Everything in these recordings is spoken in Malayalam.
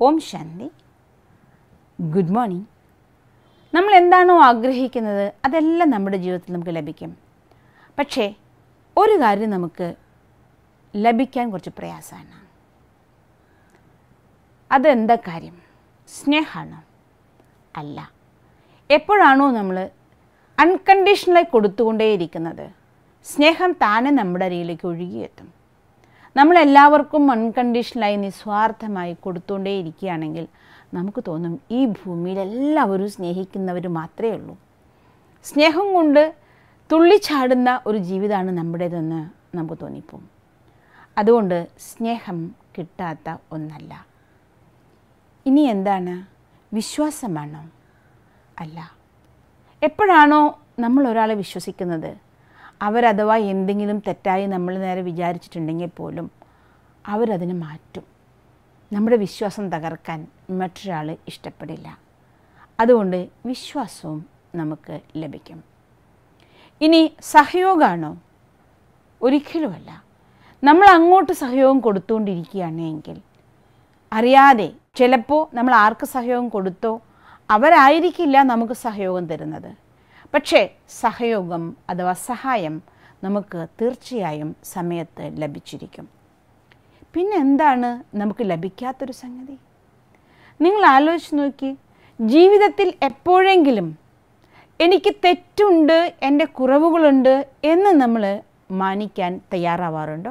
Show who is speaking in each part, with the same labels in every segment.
Speaker 1: ഓം ശാന്തി ഗുഡ് മോർണിംഗ് നമ്മൾ എന്താണോ ആഗ്രഹിക്കുന്നത് അതെല്ലാം നമ്മുടെ ജീവിതത്തിൽ നമുക്ക് ലഭിക്കും പക്ഷേ ഒരു കാര്യം നമുക്ക് ലഭിക്കാൻ കുറച്ച് പ്രയാസമാണ് അതെന്താ കാര്യം സ്നേഹമാണോ അല്ല എപ്പോഴാണോ നമ്മൾ അൺകണ്ടീഷണലായി കൊടുത്തുകൊണ്ടേയിരിക്കുന്നത് സ്നേഹം താനെ നമ്മുടെ അരിയിലേക്ക് ഒഴുകിയെത്തും നമ്മളെല്ലാവർക്കും അൺകണ്ടീഷണലായി നിസ്വാർത്ഥമായി കൊടുത്തുകൊണ്ടേയിരിക്കുകയാണെങ്കിൽ നമുക്ക് തോന്നും ഈ ഭൂമിയിൽ എല്ലാവരും സ്നേഹിക്കുന്നവർ മാത്രമേ ഉള്ളൂ സ്നേഹം കൊണ്ട് തുള്ളിച്ചാടുന്ന ഒരു ജീവിതമാണ് നമ്മുടേതെന്ന് നമുക്ക് തോന്നിപ്പോവും അതുകൊണ്ട് സ്നേഹം കിട്ടാത്ത ഒന്നല്ല ഇനി എന്താണ് വിശ്വാസമാണോ അല്ല എപ്പോഴാണോ നമ്മൾ ഒരാളെ വിശ്വസിക്കുന്നത് അവരഥവാ എന്തെങ്കിലും തെറ്റായി നമ്മൾ നേരെ വിചാരിച്ചിട്ടുണ്ടെങ്കിൽ പോലും അവരതിനെ മാറ്റും നമ്മുടെ വിശ്വാസം തകർക്കാൻ മറ്റൊരാൾ ഇഷ്ടപ്പെടില്ല അതുകൊണ്ട് വിശ്വാസവും നമുക്ക് ലഭിക്കും ഇനി സഹയോഗമാണോ ഒരിക്കലുമല്ല നമ്മൾ അങ്ങോട്ട് സഹയോഗം കൊടുത്തുകൊണ്ടിരിക്കുകയാണെങ്കിൽ അറിയാതെ ചിലപ്പോൾ നമ്മൾ ആർക്ക് സഹയോഗം കൊടുത്തോ അവരായിരിക്കില്ല നമുക്ക് സഹയോഗം തരുന്നത് പക്ഷേ സഹയോഗം അഥവാ സഹായം നമുക്ക് തീർച്ചയായും സമയത്ത് ലഭിച്ചിരിക്കും പിന്നെ എന്താണ് നമുക്ക് ലഭിക്കാത്തൊരു സംഗതി നിങ്ങൾ ആലോചിച്ച് നോക്കി ജീവിതത്തിൽ എപ്പോഴെങ്കിലും എനിക്ക് തെറ്റുണ്ട് എൻ്റെ കുറവുകളുണ്ട് എന്ന് നമ്മൾ മാനിക്കാൻ തയ്യാറാവാറുണ്ടോ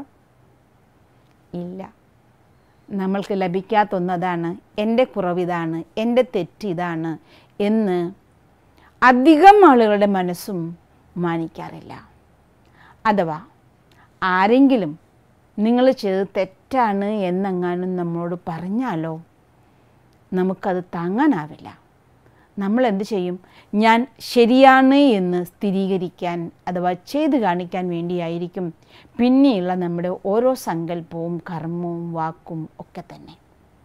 Speaker 1: ഇല്ല നമ്മൾക്ക് ലഭിക്കാത്ത ഒന്നതാണ് എൻ്റെ കുറവിതാണ് എൻ്റെ തെറ്റിതാണ് എന്ന് അധികം ആളുകളുടെ മനസ്സും മാനിക്കാറില്ല അഥവാ ആരെങ്കിലും നിങ്ങൾ ചെയ്ത് തെറ്റാണ് എന്നെങ്ങാനും നമ്മളോട് പറഞ്ഞാലോ നമുക്കത് താങ്ങാനാവില്ല നമ്മൾ എന്ത് ചെയ്യും ഞാൻ ശരിയാണ് എന്ന് സ്ഥിരീകരിക്കാൻ അഥവാ ചെയ്ത് കാണിക്കാൻ വേണ്ടിയായിരിക്കും പിന്നെയുള്ള നമ്മുടെ ഓരോ സങ്കല്പവും കർമ്മവും വാക്കും ഒക്കെ തന്നെ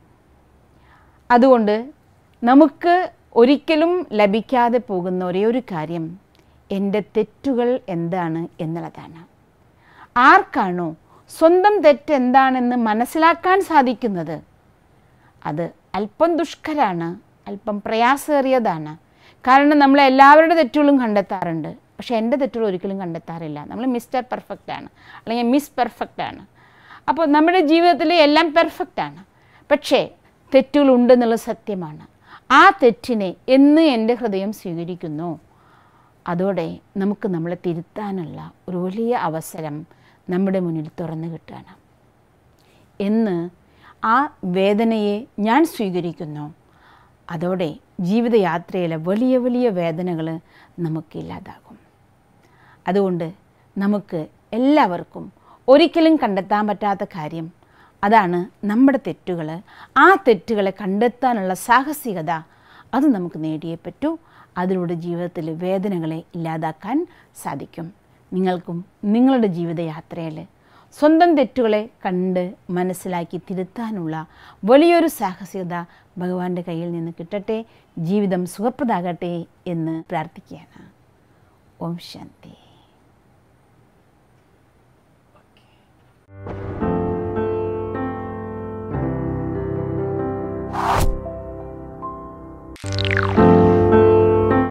Speaker 1: അതുകൊണ്ട് നമുക്ക് ഒരിക്കലും ലഭിക്കാതെ പോകുന്ന ഒരേ ഒരു കാര്യം എൻ്റെ തെറ്റുകൾ എന്താണ് എന്നുള്ളതാണ് ആർക്കാണോ സ്വന്തം തെറ്റ് എന്താണെന്ന് മനസ്സിലാക്കാൻ സാധിക്കുന്നത് അത് അല്പം ദുഷ്കരാണ് അല്പം പ്രയാസേറിയതാണ് കാരണം നമ്മൾ എല്ലാവരുടെ തെറ്റുകളും കണ്ടെത്താറുണ്ട് പക്ഷേ എൻ്റെ തെറ്റുകൾ ഒരിക്കലും കണ്ടെത്താറില്ല നമ്മൾ മിസ്റ്റർ പെർഫെക്റ്റ് ആണ് അല്ലെങ്കിൽ മിസ് പെർഫെക്റ്റ് ആണ് അപ്പോൾ നമ്മുടെ ജീവിതത്തിൽ എല്ലാം പെർഫെക്റ്റ് ആണ് പക്ഷേ തെറ്റുകളുണ്ടെന്നുള്ള സത്യമാണ് ആ തെറ്റിനെ എന്ന് എൻ്റെ ഹൃദയം സ്വീകരിക്കുന്നു അതോടെ നമുക്ക് നമ്മളെ തിരുത്താനുള്ള ഒരു വലിയ അവസരം നമ്മുടെ മുന്നിൽ തുറന്നു കിട്ടുകയാണ് എന്ന് ആ വേദനയെ ഞാൻ സ്വീകരിക്കുന്നു അതോടെ ജീവിതയാത്രയിലെ വലിയ വലിയ വേദനകൾ നമുക്കില്ലാതാകും അതുകൊണ്ട് നമുക്ക് എല്ലാവർക്കും ഒരിക്കലും കണ്ടെത്താൻ പറ്റാത്ത കാര്യം അതാണ് നമ്മുടെ തെറ്റുകൾ ആ തെറ്റുകളെ കണ്ടെത്താനുള്ള സാഹസികത അത് നമുക്ക് നേടിയേ പറ്റൂ അതിലൂടെ ജീവിതത്തിൽ വേദനകളെ ഇല്ലാതാക്കാൻ സാധിക്കും നിങ്ങൾക്കും നിങ്ങളുടെ ജീവിതയാത്രയിൽ സ്വന്തം തെറ്റുകളെ കണ്ട് മനസ്സിലാക്കി തിരുത്താനുള്ള വലിയൊരു സാഹസികത ഭഗവാന്റെ കയ്യിൽ നിന്ന് കിട്ടട്ടെ ജീവിതം സുഖപ്രദാകട്ടെ എന്ന് പ്രാർത്ഥിക്കുകയാണ് ഓം ശാന്തി